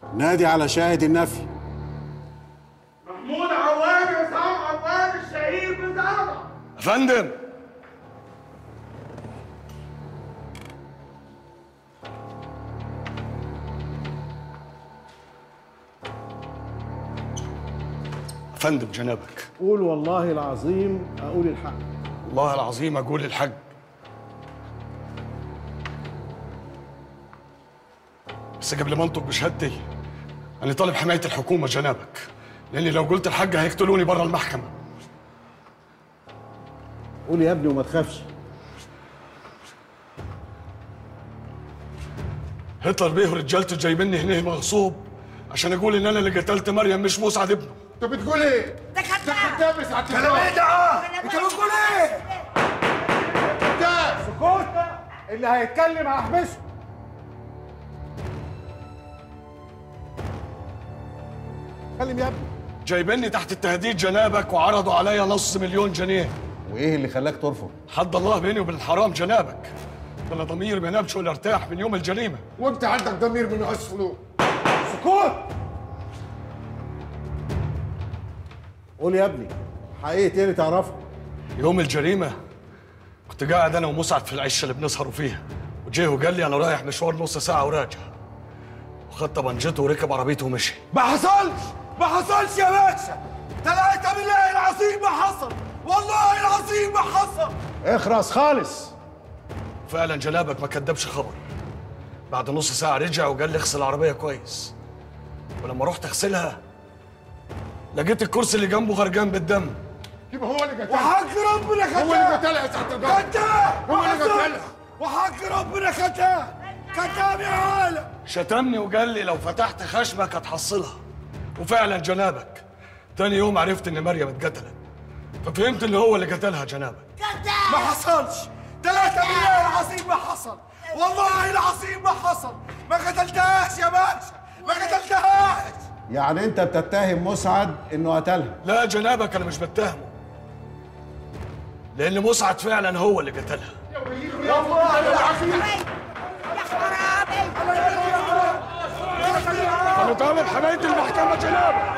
نادي على شاهد النفي محمود عواد عصام عواد الشهير بزرع افندم افندم جنابك قول والله العظيم اقول الحق والله العظيم اقول الحق بس قبل ما انطق بشهادتي انا طالب حمايه الحكومه جنابك لاني لو قلت الحق هيقتلوني برا المحكمه قول يا ابني وما تخافش هتلر بيه ورجالته جايبيني هنا مغصوب عشان اقول ان انا اللي قتلت مريم مش مسعد ابنه انت بتقول ايه؟ ده كذاب كذاب يا سعاده كلام ايه ده؟ انت بتقول ايه؟ كذاب سكوت اللي هيتكلم هحبسه اتكلم يا ابني جايبيني تحت التهديد جنابك وعرضوا عليا نص مليون جنيه وايه اللي خلاك ترفض حد الله بيني وبين الحرام جنابك ده انا ضميري ما ينامش ولا ارتاح من يوم الجريمه وانت عندك ضمير من نقص فلوس سكوت قول يا ابني حقيقة ايه اللي تعرفها يوم الجريمه كنت قاعد انا ومسعد في العشه اللي بنسهروا فيها وجيه وقال لي انا رايح مشوار نص ساعه وراجع وخد طبنجته وركب عربيته ومشي ما حصلش ما حصلش يا باشا ثلاثة بالله العظيم ما حصل والله العظيم ما حصل اخرس خالص فعلا جنابك ما كدبش خبر بعد نص ساعة رجع وقال لي اغسل العربية كويس ولما رحت اغسلها لقيت الكرسي اللي جنبه غرقان بالدم يبقى هو اللي قتلها وحق ربنا كتاب هو اللي قتلها يا سعاده الضابط كتاب هو اللي ما حصلش. قتلها. وحق ربنا كتاب كتاب يا عالم شتمني وقال لي لو فتحت خشمك هتحصلها وفعلا جنابك تاني يوم عرفت ان مريم اتقتلت ففهمت ان هو اللي قتلها جنابك ما حصلش ثلاثة بالله العظيم ما حصل والله العظيم ما حصل ما قتلتهاش يا باشا ما قتلتهاش يعني انت بتتهم مسعد انه قتلها لا جنابك انا مش بتهمه لان مسعد فعلا هو اللي قتلها انا طالب حمايه المحكمه جنابك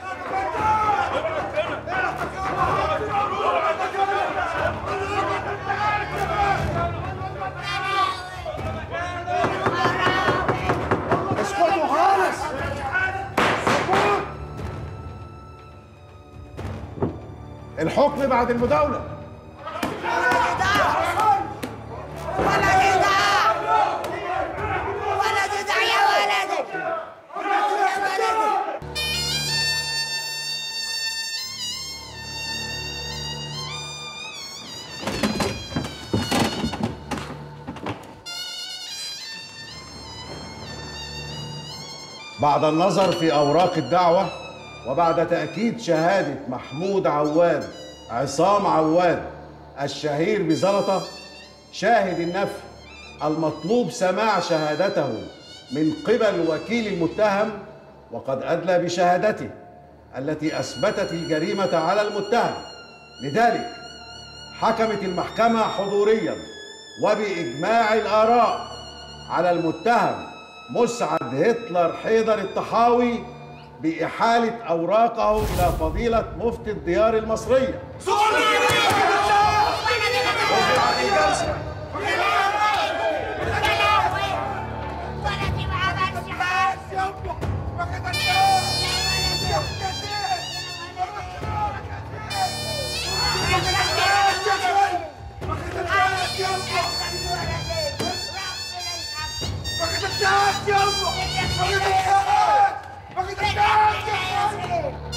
اسكتوا خالص سكوت الحكم بعد المداولة ولا جدع ولا جدع يا ولدي يا ولدي بعد النظر في أوراق الدعوة وبعد تأكيد شهادة محمود عواد عصام عواد الشهير بزلطة شاهد النفي المطلوب سماع شهادته من قبل وكيل المتهم وقد أدلى بشهادته التي أثبتت الجريمة على المتهم لذلك حكمت المحكمة حضوريا وبإجماع الآراء على المتهم مسعد هتلر حيدر الطحاوي بإحالة أوراقه إلى فضيلة مفتي الديار المصرية ولدي ما عملش حاجة ما قتلتهاش يا ما قتلتهاش يا ما قتلتهاش يا ما قتلتهاش ما قتلتهاش يا